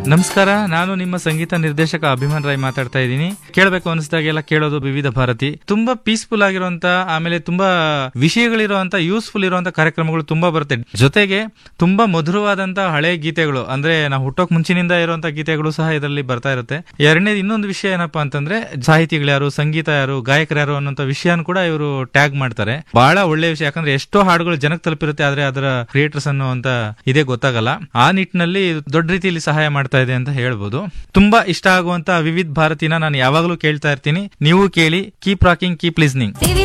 ನಮಸ್ಕಾರ ನಾನು ನಿಮ್ಮ ಸಂಗೀತ ನಿರ್ದೇಶಕ ಅಭಿಮಾನ್ ರಾಯ್ ಮಾತಾಡ್ತಾ ಇದ್ದೀನಿ ಕೇಳಬೇಕು ಅನಿಸಿದಾಗೆಲ್ಲ ಕೇಳೋದು ವಿವಿಧ ಭಾರತಿ ತುಂಬಾ ಪೀಸ್ಫುಲ್ ಆಗಿರುವಂತ ಆಮೇಲೆ ತುಂಬಾ ವಿಷಯಗಳಿರುವಂತ ಯೂಸ್ಫುಲ್ ಇರುವಂತ ಕಾರ್ಯಕ್ರಮಗಳು ತುಂಬಾ ಬರುತ್ತೆ ಜೊತೆಗೆ ತುಂಬಾ ಮಧುರವಾದಂತ ಹಳೆ ಗೀತೆಗಳು ಅಂದ್ರೆ ನಾವು ಹುಟ್ಟೋಕ್ ಮುಂಚಿನಿಂದ ಇರುವಂತ ಗೀತೆಗಳು ಸಹ ಇದರಲ್ಲಿ ಬರ್ತಾ ಇರುತ್ತೆ ಎರಡನೇದು ಇನ್ನೊಂದು ವಿಷಯ ಏನಪ್ಪಾ ಅಂತಂದ್ರೆ ಸಾಹಿತಿಗಳು ಯಾರು ಸಂಗೀತ ಯಾರು ಗಾಯಕರು ಯಾರು ಅನ್ನೋಂತ ವಿಷಯನ ಕೂಡ ಇವರು ಟ್ಯಾಗ್ ಮಾಡ್ತಾರೆ ಬಹಳ ಒಳ್ಳೆ ವಿಷಯ ಯಾಕಂದ್ರೆ ಎಷ್ಟೋ ಹಾಡುಗಳು ಜನಕ್ಕೆ ತಲುಪಿರುತ್ತೆ ಆದ್ರೆ ಅದರ ಕ್ರಿಯೇಟರ್ಸ್ ಅನ್ನುವಂತ ಇದೇ ಗೊತ್ತಾಗಲ್ಲ ಆ ನಿಟ್ಟಿನಲ್ಲಿ ಇದು ದೊಡ್ಡ ರೀತಿಯಲ್ಲಿ ಸಹಾಯ ಮಾಡ್ತಾ ಇದೆ ಅಂತ ಹೇಳ್ಬೋದು ತುಂಬಾ ಇಷ್ಟ ಆಗುವಂತ ವಿವಿಧ ಭಾರತಿನ ನಾನು ಯಾವಾಗಲೂ ಕೇಳ್ತಾ ಇರ್ತೀನಿ ನೀವು ಕೇಳಿ ಕೀಪ್ ರಾಕಿಂಗ್ ಕೀಪ್ ಲಿಸ್ನಿಂಗ್